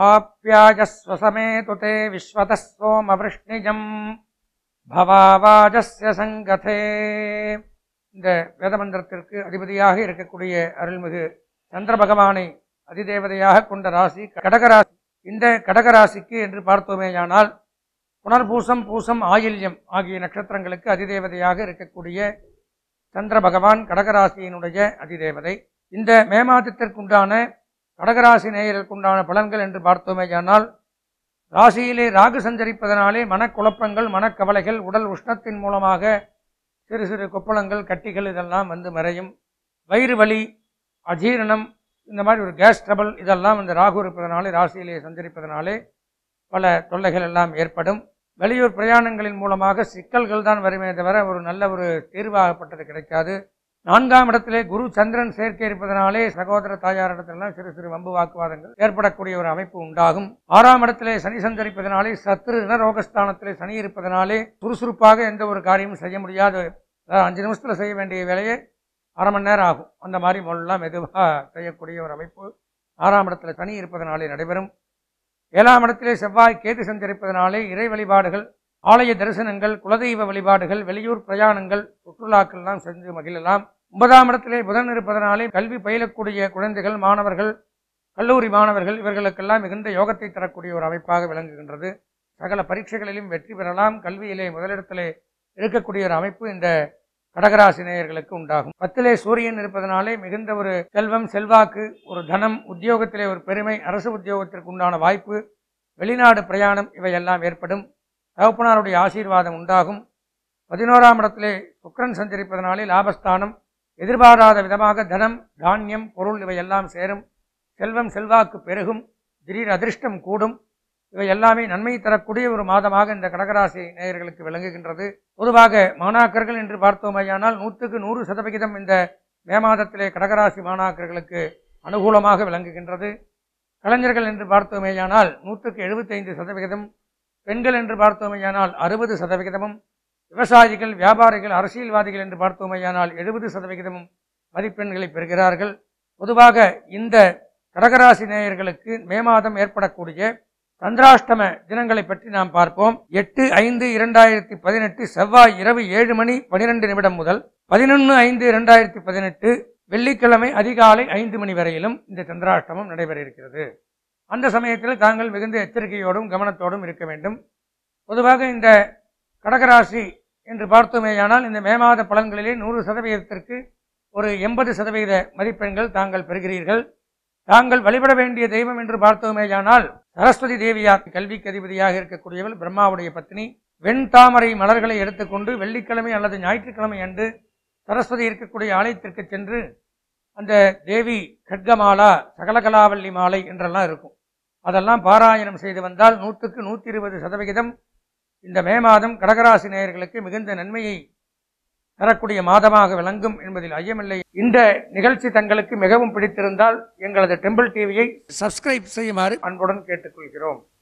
அவாப்யாஜஸ்வசமே துதே விஸ்வதः சோமவிருஷ்ணிஜம் பவாவாஜஸ்ய சங்கதே இந்த வேதமந்திரத்திற்கு அதிபதியாக இருக்கக்கூடிய அருள்மிகு சந்திர பகவானை அதிதேவதையாக கொண்ட ராசி கடகராசி இந்த கடகராசிக்கு என்று பார்த்தோமேயானால் புனர்பூசம் பூசம் ஆயில்யம் ஆகிய நட்சத்திரங்களுக்கு அதிதேவதையாக இருக்கக்கூடிய சந்திர பகவான் கடகராசியினுடைய அதிதேவதை இந்த மே மாதத்திற்குண்டான கடகராசி நேயர்களுக்குண்டான பலன்கள் என்று பார்த்தோமேயானால் ராசியிலே ராகு சஞ்சரிப்பதனாலே மனக்குழப்பங்கள் மனக்கவலைகள் உடல் உஷ்ணத்தின் மூலமாக சிறு சிறு கொப்பளங்கள் கட்டிகள் இதெல்லாம் வந்து மறையும் வயிறு வலி அஜீரணம் இந்த மாதிரி ஒரு கேஸ் ட்ரபிள் இதெல்லாம் இந்த ராகு இருப்பதனாலே ராசியிலே சஞ்சரிப்பதனாலே பல தொல்லைகள் எல்லாம் ஏற்படும் வெளியூர் பிரயாணங்களின் மூலமாக சிக்கல்கள் தான் வருமே தவிர ஒரு நல்ல ஒரு தீர்வாகப்பட்டது கிடைக்காது நான்காம் இடத்திலே குரு சந்திரன் சேர்க்கை இருப்பதனாலே சகோதர தாயாரிடத்திலெல்லாம் சிறு சிறு வம்பு வாக்குவாதங்கள் ஏற்படக்கூடிய ஒரு அமைப்பு உண்டாகும் ஆறாம் இடத்திலே சனி சஞ்சரிப்பதனாலே சத்ரு ரோகஸ்தானத்திலே சனி இருப்பதனாலே சுறுசுறுப்பாக எந்த ஒரு காரியமும் செய்ய முடியாது அதாவது அஞ்சு நிமிஷத்தில் செய்ய வேண்டிய வேலையை அரை மணி நேரம் ஆகும் அந்த மாதிரி முன்னெல்லாம் மெதுவாக செய்யக்கூடிய ஒரு அமைப்பு ஆறாம் இடத்துல சனி இருப்பதனாலே நடைபெறும் ஏழாம் இடத்திலே செவ்வாய் கேது சஞ்சரிப்பதனாலே இறை வழிபாடுகள் ஆலய தரிசனங்கள் குலதெய்வ வழிபாடுகள் வெளியூர் பிரயாணங்கள் சுற்றுலாக்கள்லாம் செஞ்சு மகிழலாம் ஒன்பதாம் இடத்திலே புதன் இருப்பதனாலே கல்வி பயிலக்கூடிய குழந்தைகள் மாணவர்கள் கல்லூரி மாணவர்கள் இவர்களுக்கெல்லாம் மிகுந்த யோகத்தை தரக்கூடிய ஒரு அமைப்பாக விளங்குகின்றது சகல பரீட்சைகளிலும் வெற்றி பெறலாம் கல்வியிலே முதலிடத்திலே இருக்கக்கூடிய ஒரு அமைப்பு இந்த கடகராசி நேயர்களுக்கு உண்டாகும் பத்திலே சூரியன் இருப்பதனாலே மிகுந்த ஒரு செல்வம் செல்வாக்கு ஒரு தனம் உத்தியோகத்திலே ஒரு பெருமை அரசு உத்தியோகத்திற்கு உண்டான வாய்ப்பு வெளிநாடு பிரயாணம் இவையெல்லாம் ஏற்படும் தகப்பனாருடைய ஆசீர்வாதம் உண்டாகும் பதினோராம் இடத்திலே சுக்கிரன் சஞ்சரிப்பதனாலே லாபஸ்தானம் எதிர்பாராத விதமாக தனம் தானியம் பொருள் இவையெல்லாம் சேரும் செல்வம் செல்வாக்கு பெருகும் திடீர் அதிர்ஷ்டம் கூடும் இவை எல்லாமே நன்மை தரக்கூடிய ஒரு மாதமாக இந்த கடகராசி நேயர்களுக்கு விளங்குகின்றது பொதுவாக மாணாக்கர்கள் என்று பார்த்தோமேயானால் நூற்றுக்கு நூறு சதவிகிதம் இந்த மே மாதத்திலே கடகராசி மாணாக்கர்களுக்கு அனுகூலமாக விளங்குகின்றது கலைஞர்கள் என்று பார்த்தோமேயானால் நூற்றுக்கு எழுபத்தைந்து சதவிகிதம் பெண்கள் என்று பார்த்தோமேயானால் அறுபது சதவிகிதமும் விவசாயிகள் வியாபாரிகள் அரசியல்வாதிகள் என்று பார்த்தோமேயானால் எழுபது சதவிகிதமும் மதிப்பெண்களை பெறுகிறார்கள் பொதுவாக இந்த கடகராசி நேயர்களுக்கு மே மாதம் ஏற்படக்கூடிய சந்திராஷ்டம தினங்களை பற்றி நாம் பார்ப்போம் எட்டு ஐந்து இரண்டாயிரத்தி பதினெட்டு செவ்வாய் இரவு ஏழு மணி பனிரெண்டு நிமிடம் முதல் பதினொன்று ஐந்து இரண்டாயிரத்தி பதினெட்டு வெள்ளிக்கிழமை அதிகாலை ஐந்து மணி வரையிலும் இந்த சந்திராஷ்டமம் நடைபெற இருக்கிறது அந்த சமயத்தில் தாங்கள் மிகுந்த எச்சரிக்கையோடும் கவனத்தோடும் இருக்க வேண்டும் பொதுவாக இந்த கடகராசி என்று பார்த்தோமேயானால் இந்த மே மாத பலன்களிலே நூறு சதவீதத்திற்கு ஒரு எண்பது சதவீத மதிப்பெண்கள் தாங்கள் பெறுகிறீர்கள் தாங்கள் வழிபட வேண்டிய தெய்வம் என்று பார்த்தோமேயானால் சரஸ்வதி தேவியார் கல்விக்கு அதிபதியாக இருக்கக்கூடியவள் பிரம்மாவுடைய பத்னி வெண்தாமரை மலர்களை எடுத்துக்கொண்டு வெள்ளிக்கிழமை அல்லது ஞாயிற்றுக்கிழமை அன்று சரஸ்வதி இருக்கக்கூடிய ஆலயத்திற்கு சென்று அந்த தேவி கட்கமாலா சகலகலாவல்லி மாலை என்றெல்லாம் இருக்கும் அதெல்லாம் பாராயணம் செய்து வந்தால் நூற்றுக்கு நூற்றி இருபது சதவிகிதம் இந்த மே மாதம் கடகராசி நேயர்களுக்கு மிகுந்த நன்மையை தரக்கூடிய மாதமாக விளங்கும் என்பதில் ஐயமில்லை இந்த நிகழ்ச்சி தங்களுக்கு மிகவும் பிடித்திருந்தால் எங்களது டெம்பிள் டிவியை சப்ஸ்கிரைப் செய்யுமாறு அன்புடன் கேட்டுக்கொள்கிறோம்